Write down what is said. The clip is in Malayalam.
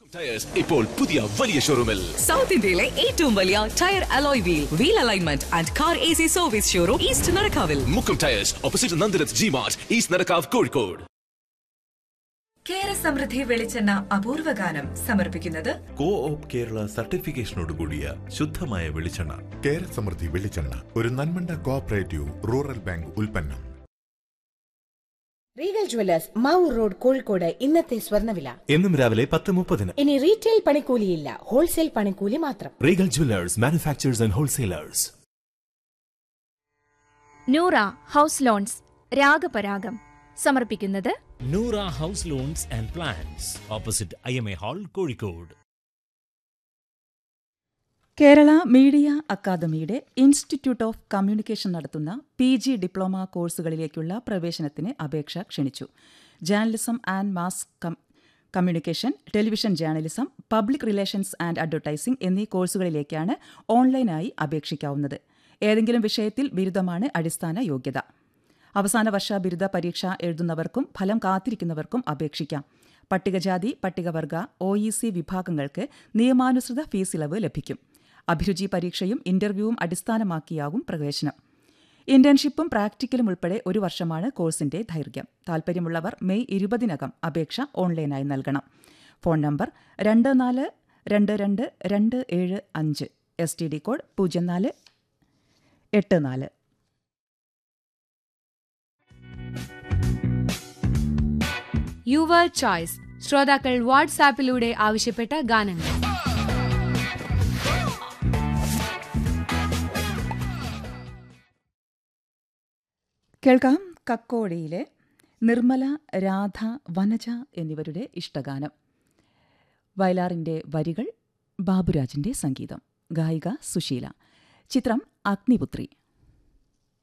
ടയേഴ്സ് ഇപ്പോൾ പുതിയ വലിയ ഷോറൂമിൽ സൗത്ത് ഇന്ത്യയിലെ ഏറ്റവും വലിയ tyre alloy wheel wheel alignment and car A C service showroom east നടക്കാവിൽ Mukkam tyres opposite Nandilath G mart east Nadakkavu Kozhikode Kera Samriddhi വെളിച്ചെണ്ണ അപൂർവ ഗാനം സമർപ്പിക്കുന്നത് കോ ഓപ്പ് കേരള സർട്ടിഫിക്കേഷനോട് കൂടിയ ശുദ്ധമായ വെളിച്ചെണ്ണ കേര സമൃദ്ധി വെളിച്ചെണ്ണ ഒരു നന്മണ്ട കോഓപ്പറേറ്റീവ് റൂറൽ ബാങ്ക് ഉൽപ്പന്നം Regal jewellers Mavoor road Kozhikode ഇന്നത്തെ സ്വർണ്ണവില എന്നും രാവിലെ പത്ത് മുപ്പതിന് ഇനി റീറ്റെയിൽ പണിക്കൂലിയില്ല ഹോൾസെയിൽ പണിക്കൂലി മാത്രം Regal jewellers manufacturers and wholesalers Noora house loans Ragaparagam സമർപ്പിക്കുന്നത് Noora house loans and plans opposite I M A hall Kozhikode Kerala media അക്കാദമിയുടെ ഇൻസ്റ്റിറ്റ്യൂട്ട് ഓഫ് കമ്മ്യൂണിക്കേഷൻ നടത്തുന്ന പി ജി ഡിപ്ലോമ കോഴ്സുകളിലേക്കുള്ള പ്രവേശനത്തിന് അപേക്ഷ ക്ഷണിച്ചു journalism and mass com communication television journalism public relations and advertising എന്നീ കോഴ്സുകളിലേക്കാണ് ഓൺലൈനായി അപേക്ഷിക്കാവുന്നത് ഏതെങ്കിലും വിഷയത്തിൽ ബിരുദമാണ് അടിസ്ഥാന യോഗ്യത അവസാന വർഷ ബിരുദ പരീക്ഷ എഴുതുന്നവർക്കും ഫലം കാത്തിരിക്കുന്നവർക്കും അപേക്ഷിക്കാം പട്ടികജാതി പട്ടികവർഗ ഒ ഇ സി വിഭാഗങ്ങൾക്ക് നിയമാനുസൃത ഫീസ് ഇളവ് ലഭിക്കും അഭിരുചി പരീക്ഷയും ഇന്റർവ്യൂവും അടിസ്ഥാനമാക്കിയാകും പ്രവേശനം ഇന്റേൺഷിപ്പും പ്രാക്ടിക്കലും ഉൾപ്പെടെ ഒരു വർഷമാണ് കോഴ്സിന്റെ ദൈർഘ്യം താൽപ്പര്യമുള്ളവർ മെയ് ഇരുപതിനകം അപേക്ഷ ഓൺലൈനായി നൽകണം ഫോൺ നമ്പർ രണ്ട് നാല് രണ്ട് രണ്ട് രണ്ട് ഏഴ് അഞ്ച് എസ് ടി ഡി കോഡ് പൂജ്യം നാല് എട്ട് നാല് യുവർ ചോയ്സ് ശ്രോതാക്കൾ വാട്സാപ്പിലൂടെ ആവശ്യപ്പെട്ട ഗാനങ്ങൾ കേൾക്കാം കക്കോടിയിലെ നിർമ്മല രാധ വനജ എന്നിവരുടെ ഇഷ്ടഗാനം വയലാറിന്റെ വരികൾ ബാബുരാജിന്റെ സംഗീതം ഗായിക സുശീല ചിത്രം അഗ്നിപുത്രി